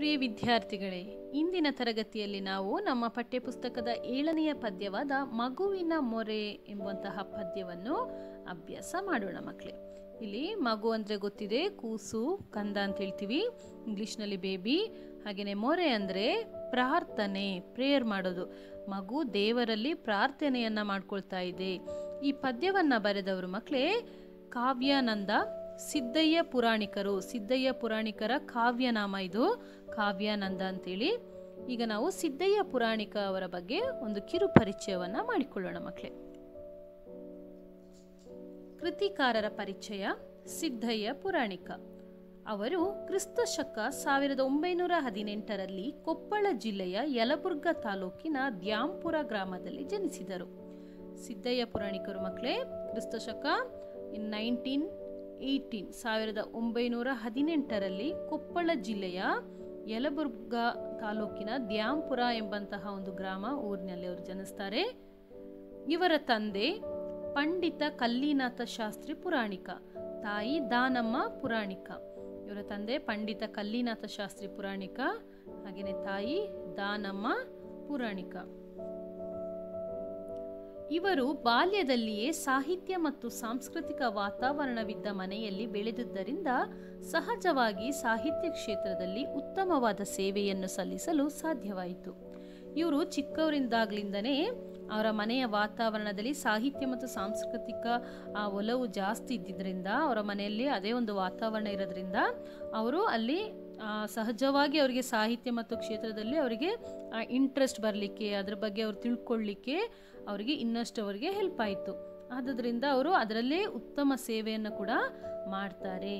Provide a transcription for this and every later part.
ಪ್ರಿಯ ವಿದ್ಯಾರ್ಥಿಗಳೇ ಇಂದಿನ ತರಗತಿಯಲ್ಲಿ ನಾವು ನಮ್ಮ ಪಠ್ಯಪುಸ್ತಕದ ಏಳನೆಯ ಪದ್ಯವಾದ ಮಗುವಿನ ಮೊರೆ ಎಂಬಂತಹ ಪದ್ಯವನ್ನು ಅಭ್ಯಾಸ ಮಾಡೋಣ ಮಕ್ಕಳೇ ಇಲ್ಲಿ ಮಗು ಅಂದರೆ ಗೊತ್ತಿದೆ ಕೂಸು ಕಂದ ಅಂತ ಹೇಳ್ತೀವಿ ಇಂಗ್ಲೀಷ್ನಲ್ಲಿ ಬೇಬಿ ಹಾಗೆಯೇ ಮೊರೆ ಅಂದರೆ ಪ್ರಾರ್ಥನೆ ಪ್ರೇಯರ್ ಮಾಡೋದು ಮಗು ದೇವರಲ್ಲಿ ಪ್ರಾರ್ಥನೆಯನ್ನು ಮಾಡ್ಕೊಳ್ತಾ ಇದೆ ಈ ಪದ್ಯವನ್ನು ಬರೆದವರು ಮಕ್ಕಳೇ ಕಾವ್ಯಾನಂದ ಸಿದ್ದಯ್ಯ ಪುರಾಣಿಕರು ಸಿದ್ದಯ್ಯ ಪುರಾಣಿಕರ ಕಾವ್ಯನಾಮ ಇದು ಕಾವ್ಯಾನಂದ ಅಂತೇಳಿ ಈಗ ನಾವು ಸಿದ್ದಯ್ಯ ಪುರಾಣಿಕ ಅವರ ಬಗ್ಗೆ ಒಂದು ಕಿರು ಪರಿಚಯವನ್ನ ಮಾಡಿಕೊಳ್ಳೋಣ ಮಕ್ಕಳೇ ಕೃತಿಕಾರರ ಪರಿಚಯ ಸಿದ್ದಯ್ಯ ಪುರಾಣಿಕ ಅವರು ಕ್ರಿಸ್ತ ಶಕ ಸಾವಿರದ ಒಂಬೈನೂರ ಹದಿನೆಂಟರಲ್ಲಿ ಕೊಪ್ಪಳ ಜಿಲ್ಲೆಯ ಯಲಬುರ್ಗ ತಾಲೂಕಿನ ದ್ಯಾಂಪುರ ಗ್ರಾಮದಲ್ಲಿ ಜನಿಸಿದರು ಸಿದ್ದಯ್ಯ ಪುರಾಣಿಕರು ಮಕ್ಕಳೇ ಕ್ರಿಸ್ತ ಶಕ ಇನ್ ನೈನ್ಟೀನ್ ಏಯ್ಟೀನ್ ಸಾವಿರದ ಒಂಬೈನೂರ ಹದಿನೆಂಟರಲ್ಲಿ ಕೊಪ್ಪಳ ಜಿಲ್ಲೆಯ ಯಲಬುರ್ಗ ತಾಲೂಕಿನ ದ್ಯಾಂಪುರ ಎಂಬಂತಹ ಒಂದು ಗ್ರಾಮ ಊರಿನಲ್ಲಿ ಅವರು ಜನಿಸ್ತಾರೆ ಇವರ ತಂದೆ ಪಂಡಿತ ಕಲ್ಲಿನಾಥ ಶಾಸ್ತ್ರಿ ಪುರಾಣಿಕ ತಾಯಿ ದಾನಮ್ಮ ಪುರಾಣಿಕ ಇವರ ತಂದೆ ಪಂಡಿತ ಕಲ್ಲಿನಾಥ ಶಾಸ್ತ್ರಿ ಪುರಾಣಿಕ ಹಾಗೆಯೇ ತಾಯಿ ದಾನಮ್ಮ ಪುರಾಣಿಕ ಇವರು ಬಾಲ್ಯದಲ್ಲಿಯೇ ಸಾಹಿತ್ಯ ಮತ್ತು ಸಾಂಸ್ಕೃತಿಕ ವಾತಾವರಣವಿದ್ದ ಮನೆಯಲ್ಲಿ ಬೆಳೆದುದರಿಂದ ಸಹಜವಾಗಿ ಸಾಹಿತ್ಯ ಕ್ಷೇತ್ರದಲ್ಲಿ ಉತ್ತಮವಾದ ಸೇವೆಯನ್ನು ಸಲ್ಲಿಸಲು ಸಾಧ್ಯವಾಯಿತು ಇವರು ಚಿಕ್ಕವರಿಂದಾಗ್ಲಿಂದನೇ ಅವರ ಮನೆಯ ವಾತಾವರಣದಲ್ಲಿ ಸಾಹಿತ್ಯ ಮತ್ತು ಸಾಂಸ್ಕೃತಿಕ ಆ ಒಲವು ಜಾಸ್ತಿ ಇದ್ದಿದ್ದರಿಂದ ಅವರ ಮನೆಯಲ್ಲಿ ಅದೇ ಒಂದು ವಾತಾವರಣ ಇರೋದ್ರಿಂದ ಅವರು ಅಲ್ಲಿ ಸಹಜವಾಗಿ ಅವರಿಗೆ ಸಾಹಿತ್ಯ ಮತ್ತು ಕ್ಷೇತ್ರದಲ್ಲಿ ಅವರಿಗೆ ಇಂಟ್ರೆಸ್ಟ್ ಬರಲಿಕ್ಕೆ ಅದ್ರ ಬಗ್ಗೆ ಅವರು ತಿಳ್ಕೊಳ್ಳಿಕ್ಕೆ ಅವರಿಗೆ ಇನ್ನಷ್ಟು ಅವರಿಗೆ ಹೆಲ್ಪ್ ಆಯಿತು ಆದುದರಿಂದ ಅವರು ಅದರಲ್ಲೇ ಉತ್ತಮ ಸೇವೆಯನ್ನು ಕೂಡ ಮಾಡ್ತಾರೆ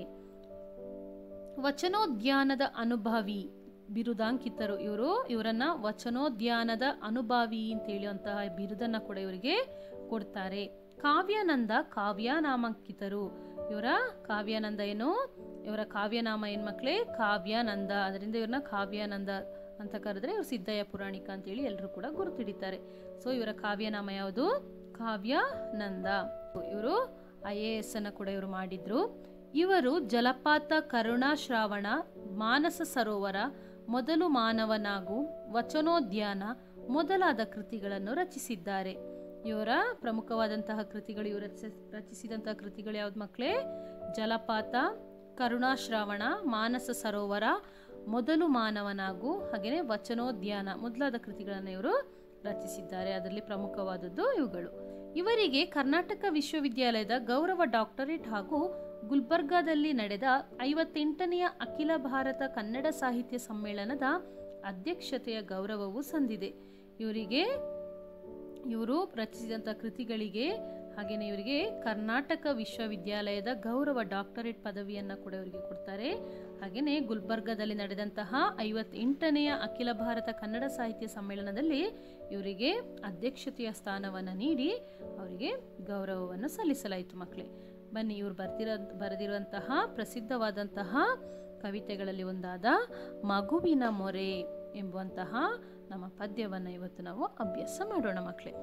ವಚನೋದ್ಯಾನದ ಅನುಭವಿ ಬಿರುದಾಂಕಿತರು ಇವರು ಇವರನ್ನ ವಚನೋದ್ಯಾನದ ಅನುಭವಿ ಅಂತ ಹೇಳುವಂತಹ ಬಿರುದನ್ನ ಕೂಡ ಇವರಿಗೆ ಕೊಡ್ತಾರೆ ಕಾವ್ಯಾನಂದ ಕಾವ್ಯನಾಮಾಂಕಿತರು ಇವರ ಕಾವ್ಯಾನಂದ ಏನು ಇವರ ಕಾವ್ಯನಾಮ ಏನ್ ಮಕ್ಕಳೇ ಕಾವ್ಯಾನಂದ ಅದರಿಂದ ಇವ್ರನ್ನ ಕಾವ್ಯಾನಂದ ಅಂತ ಕರೆದ್ರೆ ಇವರು ಸಿದ್ದಯ್ಯ ಪುರಾಣಿಕ ಅಂತೇಳಿ ಎಲ್ಲರೂ ಕೂಡ ಗುರುತಿಡಿತಾರೆ ಸೊ ಇವರ ಕಾವ್ಯನಾಮ ಯಾವುದು ಕಾವ್ಯಾನಂದ ಇವರು ಐ ಎ ಎಸ್ ಅನ್ನ ಕೂಡ ಇವರು ಮಾಡಿದ್ರು ಇವರು ಜಲಪಾತ ಕರುಣಾಶ್ರಾವಣ ಮಾನಸ ಸರೋವರ ಮೊದಲು ಮಾನವನಾಗು ವಚನೋದ್ಯಾನ ಮೊದಲಾದ ಕೃತಿಗಳನ್ನು ರಚಿಸಿದ್ದಾರೆ ಇವರ ಪ್ರಮುಖವಾದಂತಹ ಕೃತಿಗಳು ಇವರು ರಚಿಸಿದಂತಹ ಕೃತಿಗಳು ಯಾವ್ದು ಮಕ್ಕಳೇ ಜಲಪಾತ ಕರುಣಾಶ್ರಾವಣ ಮಾನಸ ಸರೋವರ ಮೊದಲು ಮಾನವನಾಗು ಹಾಗೆಯೇ ವಚನೋದ್ಯಾನ ಮೊದಲಾದ ಕೃತಿಗಳನ್ನು ಇವರು ರಚಿಸಿದ್ದಾರೆ ಅದರಲ್ಲಿ ಪ್ರಮುಖವಾದದ್ದು ಇವುಗಳು ಇವರಿಗೆ ಕರ್ನಾಟಕ ವಿಶ್ವವಿದ್ಯಾಲಯದ ಗೌರವ ಡಾಕ್ಟರೇಟ್ ಹಾಗೂ ಗುಲ್ಬರ್ಗಾದಲ್ಲಿ ನಡೆದ ಐವತ್ತೆಂಟನೆಯ ಅಖಿಲ ಭಾರತ ಕನ್ನಡ ಸಾಹಿತ್ಯ ಸಮ್ಮೇಳನದ ಅಧ್ಯಕ್ಷತೆಯ ಗೌರವವು ಸಂದಿದೆ ಇವರಿಗೆ ಇವರು ರಚಿಸಿದಂಥ ಕೃತಿಗಳಿಗೆ ಹಾಗೆಯೇ ಇವರಿಗೆ ಕರ್ನಾಟಕ ವಿಶ್ವವಿದ್ಯಾಲಯದ ಗೌರವ ಡಾಕ್ಟರೇಟ್ ಪದವಿಯನ್ನು ಕೂಡ ಇವರಿಗೆ ಕೊಡ್ತಾರೆ ಹಾಗೆಯೇ ಗುಲ್ಬರ್ಗಾದಲ್ಲಿ ನಡೆದಂತಹ ಐವತ್ತೆಂಟನೆಯ ಅಖಿಲ ಭಾರತ ಕನ್ನಡ ಸಾಹಿತ್ಯ ಸಮ್ಮೇಳನದಲ್ಲಿ ಇವರಿಗೆ ಅಧ್ಯಕ್ಷತೆಯ ಸ್ಥಾನವನ್ನು ನೀಡಿ ಅವರಿಗೆ ಗೌರವವನ್ನು ಸಲ್ಲಿಸಲಾಯಿತು ಮಕ್ಕಳೇ ಬನ್ನಿ ಇವರು ಬರ್ತಿರೋ ಬರೆದಿರುವಂತಹ ಪ್ರಸಿದ್ಧವಾದಂತಹ ಕವಿತೆಗಳಲ್ಲಿ ಒಂದಾದ ಮಗುವಿನ ಮೊರೆ ಎಂಬುವಂತಹ ನಮ್ಮ ಪದ್ಯವನ್ನು ಇವತ್ತು ನಾವು ಅಭ್ಯಾಸ ಮಾಡೋಣ ಮಕ್ಕಳೇ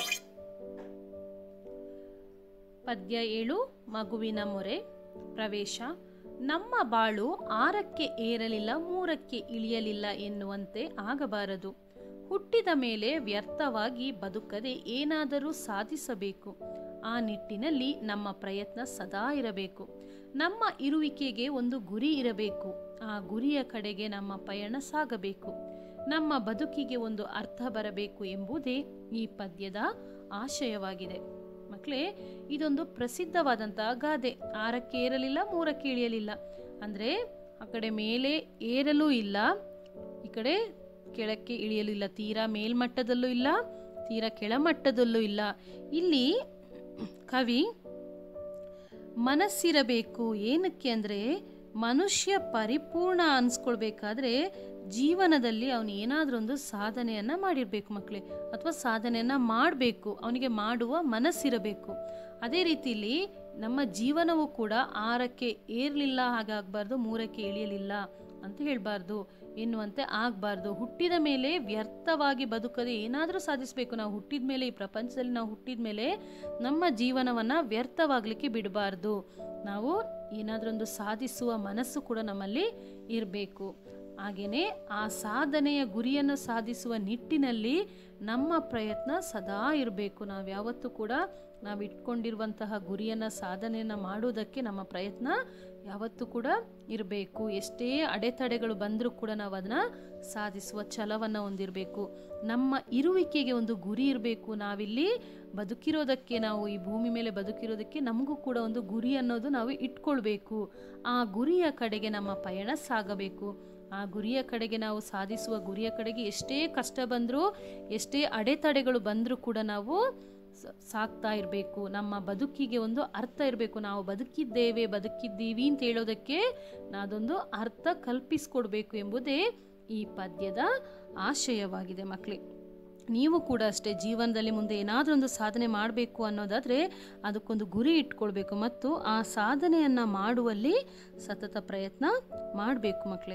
ಪದ್ಯ ಏಳು ಮಗುವಿನ ಮೊರೆ ಪ್ರವೇಶ ನಮ್ಮ ಬಾಳು ಆರಕ್ಕೆ ಏರಲಿಲ್ಲ ಮೂರಕ್ಕೆ ಇಳಿಯಲಿಲ್ಲ ಎನ್ನುವಂತೆ ಆಗಬಾರದು ಹುಟ್ಟಿದ ಮೇಲೆ ವ್ಯರ್ಥವಾಗಿ ಬದುಕದೆ ಏನಾದರೂ ಸಾಧಿಸಬೇಕು ಆ ನಿಟ್ಟಿನಲ್ಲಿ ನಮ್ಮ ಪ್ರಯತ್ನ ಸದಾ ಇರಬೇಕು ನಮ್ಮ ಇರುವಿಕೆಗೆ ಒಂದು ಗುರಿ ಇರಬೇಕು ಆ ಗುರಿಯ ಕಡೆಗೆ ನಮ್ಮ ಪಯಣ ಸಾಗಬೇಕು ನಮ್ಮ ಬದುಕಿಗೆ ಒಂದು ಅರ್ಥ ಬರಬೇಕು ಎಂಬುದೇ ಈ ಪದ್ಯದ ಆಶಯವಾಗಿದೆ ಮಕ್ಕಳೇ ಇದೊಂದು ಪ್ರಸಿದ್ಧವಾದಂತಹ ಗಾದೆ ಆರಕ್ಕೆ ಏರಲಿಲ್ಲ ಮೂರಕ್ಕೆ ಇಳಿಯಲಿಲ್ಲ ಅಂದರೆ ಆ ಕಡೆ ಮೇಲೆ ಏರಲೂ ಇಲ್ಲ ಈ ಕಡೆ ಕೆಳಕ್ಕೆ ಇಳಿಯಲಿಲ್ಲ ತೀರಾ ಮೇಲ್ಮಟ್ಟದಲ್ಲೂ ಇಲ್ಲ ತೀರಾ ಕೆಳಮಟ್ಟದಲ್ಲೂ ಇಲ್ಲ ಇಲ್ಲಿ ಕವಿ ಮನಸ್ಸಿರಬೇಕು ಏನಕ್ಕೆ ಅಂದರೆ ಮನುಷ್ಯ ಪರಿಪೂರ್ಣ ಅನ್ಸ್ಕೊಳ್ಬೇಕಾದ್ರೆ ಜೀವನದಲ್ಲಿ ಅವನು ಏನಾದರೂ ಒಂದು ಸಾಧನೆಯನ್ನು ಮಾಡಿರಬೇಕು ಮಕ್ಕಳೇ ಅಥವಾ ಸಾಧನೆಯನ್ನು ಮಾಡಬೇಕು ಅವನಿಗೆ ಮಾಡುವ ಮನಸ್ಸಿರಬೇಕು ಅದೇ ರೀತಿಯಲ್ಲಿ ನಮ್ಮ ಜೀವನವೂ ಕೂಡ ಆರಕ್ಕೆ ಏರಲಿಲ್ಲ ಹಾಗಾಗಬಾರ್ದು ಮೂರಕ್ಕೆ ಇಳಿಯಲಿಲ್ಲ ಅಂತ ಹೇಳಬಾರ್ದು ಎನ್ನುವಂತೆ ಆಗಬಾರ್ದು ಹುಟ್ಟಿದ ಮೇಲೆ ವ್ಯರ್ಥವಾಗಿ ಬದುಕದೆ ಏನಾದರೂ ಸಾಧಿಸಬೇಕು ನಾವು ಹುಟ್ಟಿದ ಮೇಲೆ ಈ ಪ್ರಪಂಚದಲ್ಲಿ ನಾವು ಹುಟ್ಟಿದ ಮೇಲೆ ನಮ್ಮ ಜೀವನವನ್ನು ವ್ಯರ್ಥವಾಗಲಿಕ್ಕೆ ಬಿಡಬಾರ್ದು ನಾವು ಏನಾದರೂ ಒಂದು ಸಾಧಿಸುವ ಮನಸ್ಸು ಕೂಡ ನಮ್ಮಲ್ಲಿ ಇರಬೇಕು ಹಾಗೆಯೇ ಆ ಸಾಧನೆಯ ಗುರಿಯನ್ನು ಸಾಧಿಸುವ ನಿಟ್ಟಿನಲ್ಲಿ ನಮ್ಮ ಪ್ರಯತ್ನ ಸದಾ ಇರಬೇಕು ನಾವು ಯಾವತ್ತೂ ಕೂಡ ನಾವು ಇಟ್ಕೊಂಡಿರುವಂತಹ ಗುರಿಯನ್ನು ಸಾಧನೆಯನ್ನು ಮಾಡುವುದಕ್ಕೆ ನಮ್ಮ ಪ್ರಯತ್ನ ಯಾವತ್ತೂ ಕೂಡ ಇರಬೇಕು ಎಷ್ಟೇ ಅಡೆತಡೆಗಳು ಬಂದರೂ ಕೂಡ ನಾವು ಅದನ್ನು ಸಾಧಿಸುವ ಛಲವನ್ನು ಹೊಂದಿರಬೇಕು ನಮ್ಮ ಇರುವಿಕೆಗೆ ಒಂದು ಗುರಿ ಇರಬೇಕು ನಾವಿಲ್ಲಿ ಬದುಕಿರೋದಕ್ಕೆ ನಾವು ಈ ಭೂಮಿ ಮೇಲೆ ಬದುಕಿರೋದಕ್ಕೆ ನಮಗೂ ಕೂಡ ಒಂದು ಗುರಿ ಅನ್ನೋದು ನಾವು ಇಟ್ಕೊಳ್ಬೇಕು ಆ ಗುರಿಯ ಕಡೆಗೆ ನಮ್ಮ ಪಯಣ ಸಾಗಬೇಕು ಆ ಗುರಿಯ ಕಡೆಗೆ ನಾವು ಸಾಧಿಸುವ ಗುರಿಯ ಕಡೆಗೆ ಎಷ್ಟೇ ಕಷ್ಟ ಬಂದರೂ ಎಷ್ಟೇ ಅಡೆತಡೆಗಳು ಬಂದರೂ ಕೂಡ ನಾವು ಸ- ಸಾಕ್ತಾ ಇರಬೇಕು ನಮ್ಮ ಬದುಕಿಗೆ ಒಂದು ಅರ್ಥ ಇರಬೇಕು ನಾವು ಬದುಕಿದ್ದೇವೆ ಬದುಕಿದ್ದೀವಿ ಅಂತ ಹೇಳೋದಕ್ಕೆ ಅದೊಂದು ಅರ್ಥ ಕಲ್ಪಿಸ್ಕೊಡ್ಬೇಕು ಎಂಬುದೇ ಈ ಪದ್ಯದ ಆಶಯವಾಗಿದೆ ಮಕ್ಕಳೇ ನೀವು ಕೂಡ ಅಷ್ಟೇ ಜೀವನದಲ್ಲಿ ಮುಂದೆ ಏನಾದರೂ ಒಂದು ಸಾಧನೆ ಮಾಡಬೇಕು ಅನ್ನೋದಾದರೆ ಅದಕ್ಕೊಂದು ಗುರಿ ಇಟ್ಕೊಳ್ಬೇಕು ಮತ್ತು ಆ ಸಾಧನೆಯನ್ನು ಮಾಡುವಲ್ಲಿ ಸತತ ಪ್ರಯತ್ನ ಮಾಡಬೇಕು ಮಕ್ಕಳೇ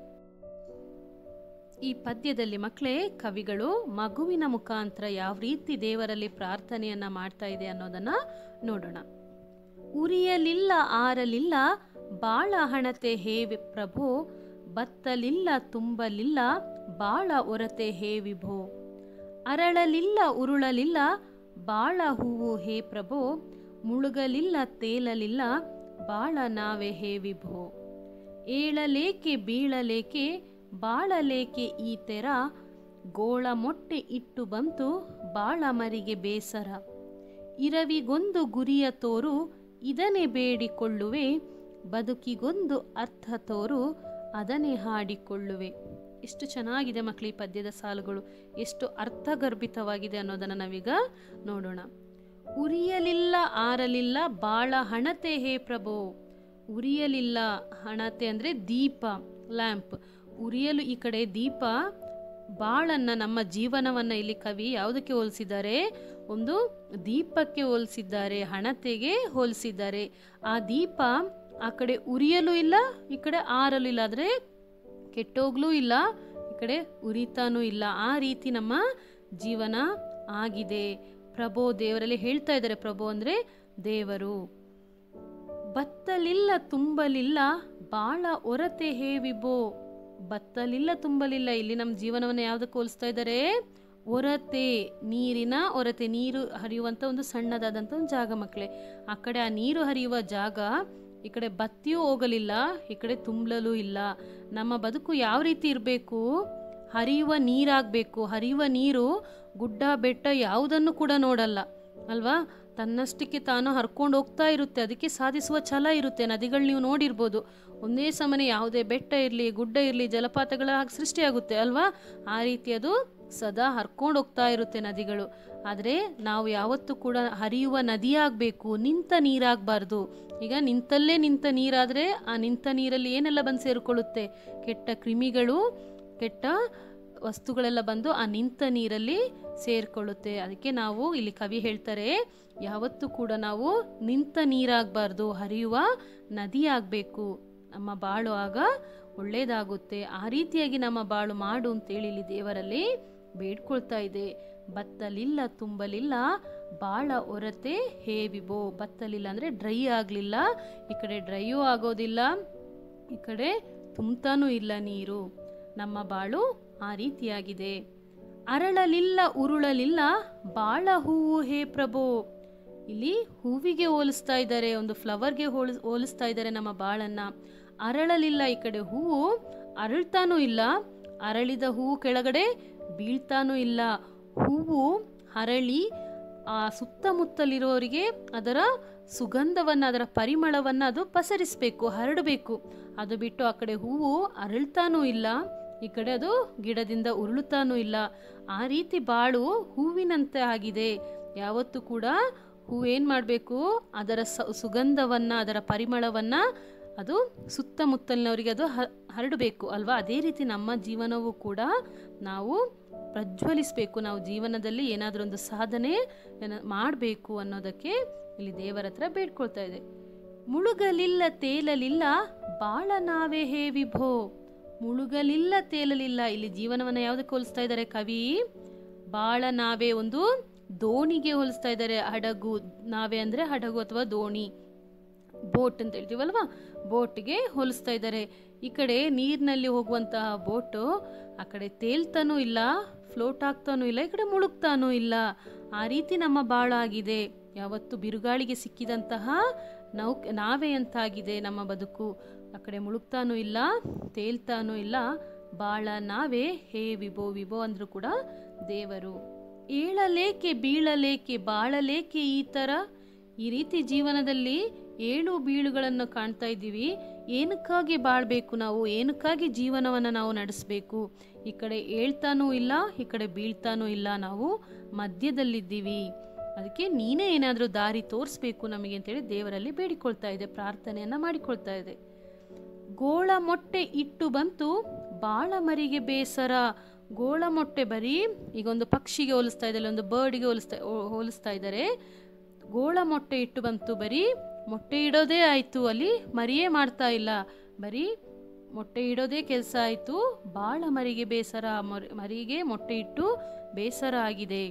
ಈ ಪದ್ಯದಲ್ಲಿ ಮಕ್ಕಳೇ ಕವಿಗಳು ಮಗುವಿನ ಮುಖಾಂತರ ಯಾವ ರೀತಿ ದೇವರಲ್ಲಿ ಪ್ರಾರ್ಥನೆಯನ್ನ ಮಾಡ್ತಾ ಇದೆ ಅನ್ನೋದನ್ನ ನೋಡೋಣ ಉರಿಯಲಿಲ್ಲ ಆರಲಿಲ್ಲ ಬಾಳ ಹಣತೆ ಹೇ ವಿ- ಪ್ರಭೋ ಬತ್ತಲಿಲ್ಲ ತುಂಬಲಿಲ್ಲ ಬಾಳ ಒರತೆ ಹೇ ವಿಭೋ ಅರಳಲಿಲ್ಲ ಉರುಳಲಿಲ್ಲ ಬಾಳ ಹೂವು ಹೇ ಪ್ರಭೋ ಮುಳುಗಲಿಲ್ಲ ತೇಲಲಿಲ್ಲ ಬಾಳ ನಾವೆ ಹೇ ವಿಭೋ ಏಳಲೇಕೆ ಬೀಳಲೇಕೆ ಬಾಳಲೇಕೆ ಈ ತೆರ ಗೋಳ ಮೊಟ್ಟೆ ಇಟ್ಟು ಬಂತು ಬಾಳ ಮರಿಗೆ ಬೇಸರ ಇರವಿಗೊಂದು ಗುರಿಯ ತೋರು ಇದನ್ನೇ ಬೇಡಿಕೊಳ್ಳುವೆ ಬದುಕಿಗೊಂದು ಅರ್ಥ ತೋರು ಅದನ್ನೇ ಹಾಡಿಕೊಳ್ಳುವೆ ಎಷ್ಟು ಚೆನ್ನಾಗಿದೆ ಮಕ್ಕಳು ಈ ಪದ್ಯದ ಸಾಲುಗಳು ಎಷ್ಟು ಅರ್ಥಗರ್ಭಿತವಾಗಿದೆ ಅನ್ನೋದನ್ನು ನಾವೀಗ ನೋಡೋಣ ಉರಿಯಲಿಲ್ಲ ಆರಲಿಲ್ಲ ಬಾಳ ಹಣತೆ ಹೇ ಪ್ರಭೋ ಉರಿಯಲಿಲ್ಲ ಹಣತೆ ಅಂದರೆ ದೀಪ ಲ್ಯಾಂಪ್ ಉರಿಯಲು ಈ ಕಡೆ ದೀಪ ಬಾಳನ್ನ ನಮ್ಮ ಜೀವನವನ್ನ ಇಲ್ಲಿ ಕವಿ ಯಾವುದಕ್ಕೆ ಹೋಲಿಸಿದ್ದಾರೆ ಒಂದು ದೀಪಕ್ಕೆ ಹೋಲಿಸಿದ್ದಾರೆ ಹಣತೆಗೆ ಹೋಲಿಸಿದ್ದಾರೆ ಆ ದೀಪ ಆ ಕಡೆ ಉರಿಯಲು ಇಲ್ಲ ಈ ಕಡೆ ಆರಲು ಇಲ್ಲ ಆದರೆ ಕೆಟ್ಟೋಗ್ಲೂ ಇಲ್ಲ ಈ ಕಡೆ ಉರಿತಾನೂ ಇಲ್ಲ ಆ ರೀತಿ ನಮ್ಮ ಜೀವನ ಆಗಿದೆ ಪ್ರಭೋ ದೇವರಲ್ಲಿ ಹೇಳ್ತಾ ಇದ್ದಾರೆ ಪ್ರಭು ಅಂದ್ರೆ ದೇವರು ಬತ್ತಲಿಲ್ಲ ತುಂಬಲಿಲ್ಲ ಬಾಳ ಒರತೆ ಹೇ ವಿಭೋ ಬತ್ತಲಿಲ್ಲ ತುಂಬಲಿಲ್ಲ ಇಲ್ಲಿ ನಮ್ಮ ಜೀವನವನ್ನು ಯಾವ್ದಕ್ಕೆ ಹೋಲಿಸ್ತಾ ಇದ್ದಾರೆ ಒರತೆ ನೀರಿನ ಒರತೆ ನೀರು ಹರಿಯುವಂತ ಒಂದು ಸಣ್ಣದಾದಂಥ ಒಂದು ಜಾಗ ಮಕ್ಕಳೇ ಆ ಕಡೆ ಆ ನೀರು ಹರಿಯುವ ಜಾಗ ಈ ಕಡೆ ಬತ್ತಿಯೂ ಹೋಗಲಿಲ್ಲ ಈ ಕಡೆ ತುಂಬಲೂ ಇಲ್ಲ ನಮ್ಮ ಬದುಕು ಯಾವ ರೀತಿ ಇರಬೇಕು ಹರಿಯುವ ನೀರಾಗಬೇಕು ಹರಿಯುವ ನೀರು ಗುಡ್ಡ ಬೆಟ್ಟ ಯಾವುದನ್ನು ಕೂಡ ನೋಡಲ್ಲ ಅಲ್ವಾ ತನ್ನಷ್ಟಕ್ಕೆ ತಾನು ಹರ್ಕೊಂಡು ಹೋಗ್ತಾ ಇರುತ್ತೆ ಅದಕ್ಕೆ ಸಾಧಿಸುವ ಛಲ ಇರುತ್ತೆ ನದಿಗಳು ನೀವು ನೋಡಿರ್ಬೋದು ಒಂದೇ ಸಮನೆ ಯಾವುದೇ ಬೆಟ್ಟ ಇರಲಿ ಗುಡ್ಡ ಇರಲಿ ಜಲಪಾತಗಳ ಹಾಗೆ ಸೃಷ್ಟಿಯಾಗುತ್ತೆ ಅಲ್ವಾ ಆ ರೀತಿ ಅದು ಸದಾ ಹರ್ಕೊಂಡು ಹೋಗ್ತಾ ಇರುತ್ತೆ ನದಿಗಳು ಆದರೆ ನಾವು ಯಾವತ್ತೂ ಕೂಡ ಹರಿಯುವ ನದಿಯಾಗಬೇಕು ನಿಂತ ನೀರಾಗಬಾರ್ದು ಈಗ ನಿಂತಲ್ಲೇ ನಿಂತ ನೀರಾದರೆ ಆ ನಿಂತ ನೀರಲ್ಲಿ ಏನೆಲ್ಲ ಬಂದು ಸೇರಿಕೊಳ್ಳುತ್ತೆ ಕೆಟ್ಟ ಕ್ರಿಮಿಗಳು ಕೆಟ್ಟ ವಸ್ತುಗಳೆಲ್ಲ ಬಂದು ಆ ನಿಂತ ನೀರಲ್ಲಿ ಸೇರ್ಕೊಳ್ಳುತ್ತೆ ಅದಕ್ಕೆ ನಾವು ಇಲ್ಲಿ ಕವಿ ಹೇಳ್ತಾರೆ ಯಾವತ್ತೂ ಕೂಡ ನಾವು ನಿಂತ ನೀರಾಗಬಾರ್ದು ಹರಿಯುವ ನದಿ ಆಗಬೇಕು ನಮ್ಮ ಬಾಳು ಆಗ ಒಳ್ಳೇದಾಗುತ್ತೆ ಆ ರೀತಿಯಾಗಿ ನಮ್ಮ ಬಾಳು ಮಾಡು ಅಂತೇಳಿ ಇಲ್ಲಿ ದೇವರಲ್ಲಿ ಬೇಡ್ಕೊಳ್ತಾ ಇದೆ ಬತ್ತಲಿಲ್ಲ ತುಂಬಲಿಲ್ಲ ಬಾಳ ಒರತೆ ಹೇ ವಿಭೋ ಬತ್ತಲಿಲ್ಲ ಅಂದರೆ ಡ್ರೈ ಆಗಲಿಲ್ಲ ಈ ಕಡೆ ಡ್ರೈಯೂ ಆಗೋದಿಲ್ಲ ಈ ಕಡೆ ತುಂಬ್ತಾನೂ ಇಲ್ಲ ನೀರು ನಮ್ಮ ಬಾಳು ಆ ರೀತಿಯಾಗಿದೆ ಅರಳಲಿಲ್ಲ ಉರುಳಲಿಲ್ಲ ಬಾಳ ಹೂವು ಹೇ ಪ್ರಭೋ ಇಲ್ಲಿ ಹೂವಿಗೆ ಹೋಲಿಸ್ತಾ ಇದ್ದಾರೆ ಒಂದು ಫ್ಲವರ್ಗೆ ಹೋಲಿಸ್ ಹೋಲಿಸ್ತಾ ಇದ್ದಾರೆ ನಮ್ಮ ಬಾಳನ್ನ ಅರಳಲಿಲ್ಲ ಈ ಕಡೆ ಹೂವು ಅರಳ್ತಾನೂ ಇಲ್ಲ ಅರಳಿದ ಹೂವು ಕೆಳಗಡೆ ಬೀಳ್ತಾನೂ ಇಲ್ಲ ಹೂವು ಹರಳಿ ಆ ಸುತ್ತಮುತ್ತಲಿರೋರಿಗೆ ಅದರ ಸುಗಂಧವನ್ನು ಅದರ ಪರಿಮಳವನ್ನು ಅದು ಪಸರಿಸಬೇಕು ಹರಡಬೇಕು ಅದು ಬಿಟ್ಟು ಆ ಕಡೆ ಹೂವು ಅರಳ್ತಾನೂ ಇಲ್ಲ ಈ ಕಡೆ ಅದು ಗಿಡದಿಂದ ಉರುಳುತ್ತಾನೂ ಇಲ್ಲ ಆ ರೀತಿ ಬಾಳು ಹೂವಿನಂತೆ ಆಗಿದೆ ಯಾವತ್ತೂ ಕೂಡ ಹೂವು ಏನು ಮಾಡಬೇಕು ಅದರ ಸ ಸುಗಂಧವನ್ನು ಅದರ ಪರಿಮಳವನ್ನು ಅದು ಸುತ್ತಮುತ್ತಲಿನವರಿಗೆ ಅದು ಹ- ಹರಡಬೇಕು ಅಲ್ವಾ ಅದೇ ರೀತಿ ನಮ್ಮ ಜೀವನವೂ ಕೂಡ ನಾವು ಪ್ರಜ್ವಲಿಸಬೇಕು ನಾವು ಜೀವನದಲ್ಲಿ ಏನಾದರೂ ಒಂದು ಸಾಧನೆ ಮಾಡಬೇಕು ಅನ್ನೋದಕ್ಕೆ ಇಲ್ಲಿ ದೇವರ ಹತ್ರ ಬೇಡ್ಕೊಳ್ತಾ ಇದೆ ಮುಳುಗಲಿಲ್ಲ ತೇಲಲಿಲ್ಲ ಬಾಳ ನಾವೇ ಹೇ ವಿಭೋ ಮುಳುಗಲಿಲ್ಲ ತೇಲಲಿಲ್ಲ ಇಲ್ಲಿ ಜೀವನವನ್ನ ಯಾವುದಕ್ಕೆ ಹೋಲಿಸ್ತಾ ಇದ್ದಾರೆ ಕವಿ ಬಾಳ ನಾವೇ ಒಂದು ದೋಣಿಗೆ ಹೋಲಿಸ್ತಾ ಇದ್ದಾರೆ ಹಡಗು ನಾವೇ ಅಂದ್ರೆ ಹಡಗು ಅಥವಾ ದೋಣಿ ಬೋಟ್ ಅಂತ ಹೇಳ್ತೀವಲ್ವಾ ಬೋಟ್ಗೆ ಹೋಲಿಸ್ತಾ ಇದ್ದಾರೆ ಈ ಕಡೆ ನೀರಿನಲ್ಲಿ ಹೋಗುವಂತಹ ಬೋಟು ಆ ಕಡೆ ತೇಲ್ತಾನೂ ಇಲ್ಲ ಫ್ಲೋಟ್ ಆಗ್ತಾನೂ ಇಲ್ಲ ಈ ಕಡೆ ಮುಳುಗ್ತಾನೂ ಇಲ್ಲ ಆ ರೀತಿ ನಮ್ಮ ಬಾಳ ಆಗಿದೆ ಯಾವತ್ತು ಬಿರುಗಾಳಿಗೆ ಸಿಕ್ಕಿದಂತಹ ನೌಕ್ ನಾವೇ ಅಂತಾಗಿದೆ ನಮ್ಮ ಬದುಕು ಆ ಕಡೆ ಮುಳುಗ್ತಾನೂ ಇಲ್ಲ ತೇಲ್ತಾನೂ ಇಲ್ಲ ಬಾಳ ನಾವೇ ಹೇ ವಿಭೋ ವಿಭೋ ಅಂದ್ರು ಕೂಡ ದೇವರು ಏಳಲೇಕೆ ಬೀಳಲೇಕೆ ಬಾಳಲೇಕೆ ಈ ಥರ ಈ ರೀತಿ ಜೀವನದಲ್ಲಿ ಏಳು ಬೀಳುಗಳನ್ನು ಕಾಣ್ತಾ ಇದ್ದೀವಿ ಏನಕ್ಕಾಗಿ ಬಾಳ್ಬೇಕು ನಾವು ಏನಕ್ಕಾಗಿ ಜೀವನವನ್ನು ನಾವು ನಡೆಸಬೇಕು ಈ ಕಡೆ ಏಳ್ತಾನೂ ಇಲ್ಲ ಈ ಕಡೆ ಬೀಳ್ತಾನೂ ಇಲ್ಲ ನಾವು ಮಧ್ಯದಲ್ಲಿದ್ದೀವಿ ಅದಕ್ಕೆ ನೀನೇ ಏನಾದರೂ ದಾರಿ ತೋರಿಸ್ಬೇಕು ನಮಗೆ ಅಂತೇಳಿ ದೇವರಲ್ಲಿ ಬೇಡಿಕೊಳ್ತಾ ಇದೆ ಪ್ರಾರ್ಥನೆಯನ್ನ ಮಾಡಿಕೊಳ್ತಾ ಇದೆ ಗೋಳ ಮೊಟ್ಟೆ ಇಟ್ಟು ಬಂತು ಬಾಳ ಮರಿಗೆ ಬೇಸರ ಗೋಳ ಮೊಟ್ಟೆ ಬರೀ ಈಗ ಒಂದು ಪಕ್ಷಿಗೆ ಹೋಲಿಸ್ತಾ ಇದ್ದಾರೆ ಒಂದು ಬರ್ಡ್ಗೆ ಹೋಲಿಸ್ತಾ ಹೋಲಿಸ್ತಾ ಇದ್ದಾರೆ ಗೋಳ ಮೊಟ್ಟೆ ಇಟ್ಟು ಬಂತು ಬರೀ ಮೊಟ್ಟೆ ಇಡೋದೇ ಆಯಿತು ಅಲ್ಲಿ ಮರಿಯೇ ಮಾಡ್ತಾ ಇಲ್ಲ ಬರೀ ಮೊಟ್ಟೆ ಇಡೋದೇ ಕೆಲಸ ಆಯಿತು ಬಾಳ ಮರಿಗೆ ಬೇಸರ ಮರಿ- ಮರಿಗೆ ಮೊಟ್ಟೆ ಇಟ್ಟು ಬೇಸರ ಆಗಿದೆ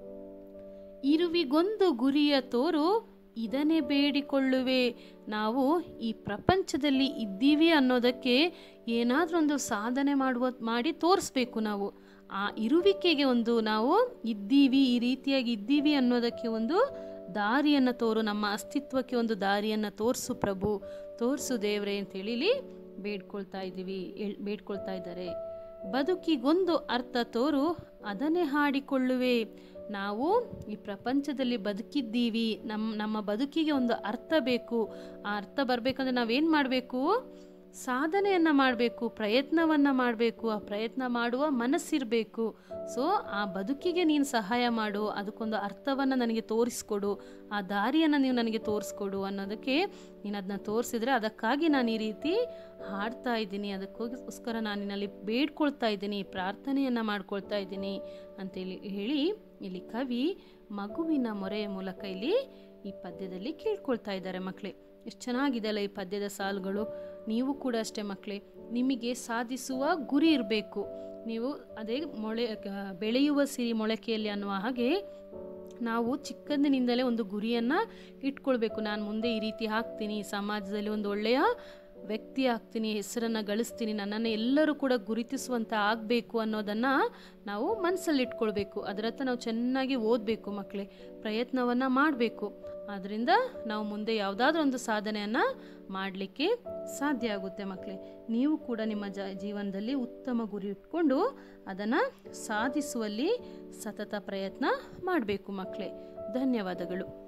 ಇರುವಿಗೊಂದು ಗುರಿಯ ತೋರು ಇದನ್ನೇ ಬೇಡಿಕೊಳ್ಳುವೆ ನಾವು ಈ ಪ್ರಪಂಚದಲ್ಲಿ ಇದ್ದೀವಿ ಅನ್ನೋದಕ್ಕೆ ಏನಾದರೂ ಒಂದು ಸಾಧನೆ ಮಾಡುವ ಮಾಡಿ ತೋರಿಸ್ಬೇಕು ನಾವು ಆ ಇರುವಿಕೆಗೆ ಒಂದು ನಾವು ಇದ್ದೀವಿ ಈ ರೀತಿಯಾಗಿ ಇದ್ದೀವಿ ಅನ್ನೋದಕ್ಕೆ ಒಂದು ದಾರಿಯನ್ನು ತೋರು ನಮ್ಮ ಅಸ್ತಿತ್ವಕ್ಕೆ ಒಂದು ದಾರಿಯನ್ನು ತೋರಿಸು ಪ್ರಭು ತೋರಿಸು ದೇವ್ರೆ ಅಂತೇಳಿ ಇಲ್ಲಿ ಬೇಡ್ಕೊಳ್ತಾ ಇದ್ದೀವಿ ಹೇಳ್- ಬೇಡ್ಕೊಳ್ತಾ ಇದ್ದಾರೆ ಬದುಕಿಗೊಂದು ಅರ್ಥ ತೋರು ಅದನ್ನೇ ಹಾಡಿಕೊಳ್ಳುವೆ ನಾವು ಈ ಪ್ರಪಂಚದಲ್ಲಿ ಬದುಕಿದ್ದೀವಿ ನಮ್ಮ ನಮ್ಮ ಬದುಕಿಗೆ ಒಂದು ಅರ್ಥ ಬೇಕು ಆ ಅರ್ಥ ಬರಬೇಕಂದ್ರೆ ನಾವೇನು ಮಾಡಬೇಕು ಸಾಧನೆಯನ್ನು ಮಾಡಬೇಕು ಪ್ರಯತ್ನವನ್ನು ಮಾಡಬೇಕು ಆ ಪ್ರಯತ್ನ ಮಾಡುವ ಮನಸ್ಸಿರಬೇಕು ಸೊ ಆ ಬದುಕಿಗೆ ನೀನು ಸಹಾಯ ಮಾಡು ಅದಕ್ಕೊಂದು ಅರ್ಥವನ್ನು ನನಗೆ ತೋರಿಸ್ಕೊಡು ಆ ದಾರಿಯನ್ನು ನೀವು ನನಗೆ ತೋರಿಸ್ಕೊಡು ಅನ್ನೋದಕ್ಕೆ ನೀನು ಅದನ್ನ ತೋರಿಸಿದ್ರೆ ಅದಕ್ಕಾಗಿ ನಾನು ಈ ರೀತಿ ಹಾಡ್ತಾ ಇದ್ದೀನಿ ಅದಕ್ಕೋಸ್ಕರ ನಾನು ನಿನ್ನಲ್ಲಿ ಬೇಡ್ಕೊಳ್ತಾ ಇದ್ದೀನಿ ಪ್ರಾರ್ಥನೆಯನ್ನು ಮಾಡ್ಕೊಳ್ತಾ ಇದ್ದೀನಿ ಅಂತೇಳಿ ಹೇಳಿ ಇಲ್ಲಿ ಕವಿ ಮಗುವಿನ ಮೊರೆಯ ಮೂಲಕ ಇಲ್ಲಿ ಈ ಪದ್ಯದಲ್ಲಿ ಕೇಳ್ಕೊಳ್ತಾ ಇದ್ದಾರೆ ಮಕ್ಕಳೇ ಎಷ್ಟು ಚೆನ್ನಾಗಿದೆ ಅಲ್ಲ ಈ ಪದ್ಯದ ಸಾಲುಗಳು ನೀವು ಕೂಡ ಅಷ್ಟೇ ಮಕ್ಕಳೇ ನಿಮಗೆ ಸಾಧಿಸುವ ಗುರಿ ಇರಬೇಕು ನೀವು ಅದೇ ಮೊಳೆ ಕ- ಬೆಳೆಯುವ ಸಿರಿ ಮೊಳಕೆಯಲ್ಲಿ ಅನ್ನುವ ಹಾಗೆ ನಾವು ಚಿಕ್ಕಂದಿನಿಂದಲೇ ಒಂದು ಗುರಿಯನ್ನು ಇಟ್ಕೊಳ್ಬೇಕು ನಾನು ಮುಂದೆ ಈ ರೀತಿ ಆಗ್ತೀನಿ ಸಮಾಜದಲ್ಲಿ ಒಂದು ಒಳ್ಳೆಯ ವ್ಯಕ್ತಿ ಆಗ್ತೀನಿ ಹೆಸರನ್ನು ಗಳಿಸ್ತೀನಿ ನನ್ನನ್ನು ಎಲ್ಲರೂ ಕೂಡ ಗುರುತಿಸುವಂತ ಆಗಬೇಕು ಅನ್ನೋದನ್ನು ನಾವು ಮನಸ್ಸಲ್ಲಿ ಇಟ್ಕೊಳ್ಬೇಕು ಅದರತ್ತ ನಾವು ಚೆನ್ನಾಗಿ ಓದಬೇಕು ಮಕ್ಕಳೇ ಪ್ರಯತ್ನವನ್ನು ಮಾಡಬೇಕು ಆದ್ದರಿಂದ ನಾವು ಮುಂದೆ ಯಾವುದಾದ್ರೂ ಒಂದು ಸಾಧನೆಯನ್ನು ಮಾಡಲಿಕ್ಕೆ ಸಾಧ್ಯ ಆಗುತ್ತೆ ಮಕ್ಕಳೇ ನೀವು ಕೂಡ ನಿಮ್ಮ ಜ ಜೀವನದಲ್ಲಿ ಉತ್ತಮ ಗುರಿ ಇಟ್ಕೊಂಡು ಅದನ್ನು ಸಾಧಿಸುವಲ್ಲಿ ಸತತ ಪ್ರಯತ್ನ ಮಾಡಬೇಕು ಮಕ್ಕಳೇ ಧನ್ಯವಾದಗಳು